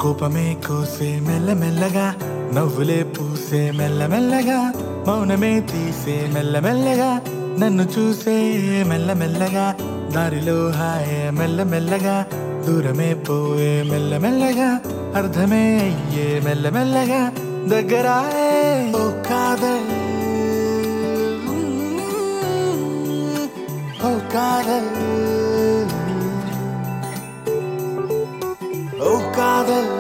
కోపమే కోసే మెల్లమెల్లగా నవ్వులే పూసే మెల్లమెల్లగా మౌనమే తీసే మెల్లమెల్లగా నన్ను చూసే మెల్లమెల్లగా దారిలో హాయే మెల్లమెల్లగా దూరమే పోయే మెల్లమెల్లగా అర్థమే అయ్యే మెల్లమెల్లగా దగ్గరాయే ఓ కాదల్ ఓ కాదల్ ఓ కాదల్